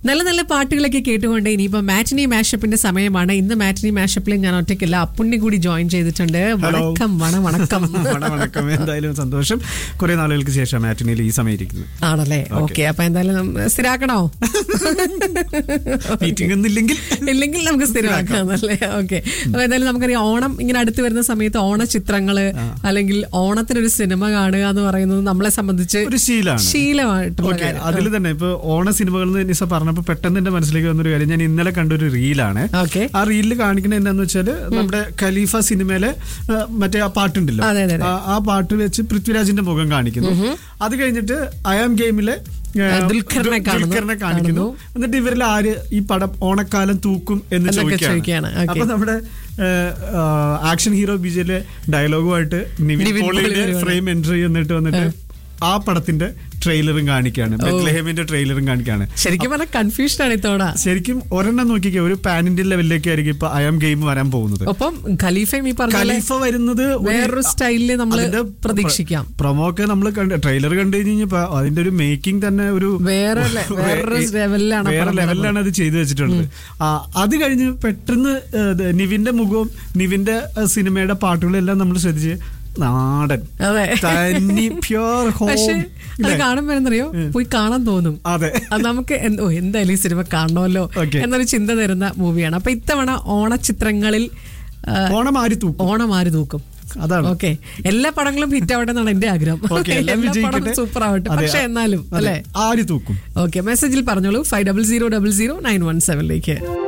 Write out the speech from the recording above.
നല്ല നല്ല പാട്ടുകളൊക്കെ കേട്ടുകൊണ്ട് ഇനിയിപ്പോ മാറ്റിനി മാഷപ്പിന്റെ സമയമാണ് ഇന്ന് മാറ്റിനി മാഷപ്പിൽ ഞാൻ ഒറ്റയ്ക്കല്ല അപ്പുണ്ണി കൂടി ജോയിൻ ചെയ്തിട്ടുണ്ട് വണക്കം വണ വണക്കം വണ- വണക്കം എന്തായാലും സന്തോഷം കുറെ നാളുകൾക്ക് ശേഷം മാറ്റിനിയിൽ ഈ സമയം ഇരിക്കുന്നത് ആണല്ലേ ഓക്കെ അപ്പൊ എന്തായാലും സ്ഥിരാക്കണോ മീറ്റിംഗ് ഒന്നില്ലെങ്കിൽ ഇല്ലെങ്കിൽ നമുക്ക് സ്ഥിരമാക്കാം അല്ലേ ഓക്കെ അപ്പൊ എന്തായാലും നമുക്കറിയാം ഓണം ഇങ്ങനെ അടുത്ത് വരുന്ന സമയത്ത് ഓണചിത്രങ്ങള് അല്ലെങ്കിൽ ഓണത്തിനൊരു സിനിമ കാണുക എന്ന് പറയുന്നത് നമ്മളെ സംബന്ധിച്ച് ഒരു ശീലാണ് ശീലമായിട്ടുള്ള ഓക്കെ കാര്യം അതിൽ തന്നെ ഇപ്പൊ ഓണ സിനിമകൾ എന്ന് നിസ പറഞ്ഞപ്പോ പെട്ടെന്ന് എന്റെ മനസ്സിലേക്ക് വന്നൊരു കാര്യം ഞാൻ ഇന്നലെ കണ്ടൊരു റീലാണ് ഓക്കെ ആ റീലിൽ കാണിക്കുന്നത് എന്താന്ന് വെച്ചാല് നമ്മുടെ ഖലീഫ സിനിമയിലെ ആ, മറ്റേ ആ പാട്ടുണ്ടല്ലോ അതെ, അതെ, അതെ. ആ- ആ പാട്ട് വെച്ച് പൃഥ്വിരാജിന്റെ മുഖം കാണിക്കുന്നു അത് കഴിഞ്ഞിട്ട് അയാം ഗെയിമിലെ ആ, ദുൽഖറിനെ കാണുന്നു. ദുൽഖറിനെ കാണിക്കുന്നു എന്നിട്ട് ഇവരിൽ ആര് ഈ പടം ഓണക്കാലം തൂക്കും എന്ന് എന്നൊക്കെ ചോദിക്കുകയാണ്. ചോദിക്കുകയാണ് ഓക്കേ. അപ്പൊ നമ്മുടെ ആക്ഷൻ ഹീറോ ബിജയിലെ ഡയലോഗുമായിട്ട് നിവിൻ നിവിൻ പോളി പോളിയുടെ വരുവാണ്. ഫ്രെയിം എൻട്രി എന്നിട്ട് വന്നിട്ട് ആ പടത്തിന്റെ ട്രെയിലറും കാണിക്കുകയാണ് ബെത്ലഹേമിന്റെ ട്രെയിലറും കാണിക്കുകയാണ് ശരിക്കും പറഞ്ഞാൽ കൺഫ്യൂഷൻ ആണ് ഇത്തവണ ശരിക്കും ഒരെണ്ണം നോക്കിക്കേ ഒരു പാൻ ഇന്ത്യൻ ലെവലിലേക്ക് ആയിരിക്കും ഇപ്പൊ അയാം ഗെയിം വരാൻ പോകുന്നത് ഒപ്പം ഖലീഫയും ഈ പറഞ്ഞ പോലെ ഖലീഫ വരുന്നത് ഒരു- വേറൊരു സ്റ്റൈലില് നമ്മൾ അതിന്റെ പ്രതീക്ഷിക്കാം പ്രൊമോ ഒക്കെ നമ്മൾ ട്രെയിലർ കണ്ടു കഴിഞ്ഞപ്പോ അതിന്റെ ഒരു മേക്കിംഗ് തന്നെ ഒരു വേറെ ലെ- വേറൊരു ലെവലിലാണ് വേറെ പടം ലെവലിലാണ് അത് ചെയ്തു വെച്ചിട്ടുള്ളത് ആ, അത് കഴിഞ്ഞ് പെട്ടെന്ന് ഏ, ഇത് നിവിന്റെ മുഖവും നിവിന്റെ ഏ, സിനിമയുടെ പാട്ടുകളും എല്ലാം നമ്മൾ ശ്രദ്ധിച്ച് നാടൻ അതെ തനി പ്യോർ പക്ഷെ ഹോം അത് കാണുമ്പോ എന്നറിയോ പോയി കാണാൻ തോന്നും അതെ അത് നമുക്ക് എന്ത്- ഓ എന്തായാലും ഈ സിനിമ കാണണമല്ലോ Okay. എന്നൊരു ചിന്ത തരുന്ന മൂവിയാണ് അപ്പൊ ഇത്തവണ ഓണച്ചിത്രങ്ങളിൽ ആ, ഓണം ആരി തൂക്കും ഓണം ആര് തൂക്കും അതാണ് ഓക്കെ എല്ലാ പടങ്ങളും ഹിറ്റ് ആവട്ടെ എന്നാണ് എന്റെ ആഗ്രഹം Okay, എല്ലാം എല്ലാ പടവും വിജയിക്കട്ടെ. സൂപ്പർ ആവട്ടെ അതെ, പക്ഷെ എന്നാലും അതെ. അല്ലെ ആര് തൂക്കും ഓക്കെ മെസ്സേജിൽ പറഞ്ഞോളൂ five double zero double zero nine one സെവനിലേക്ക്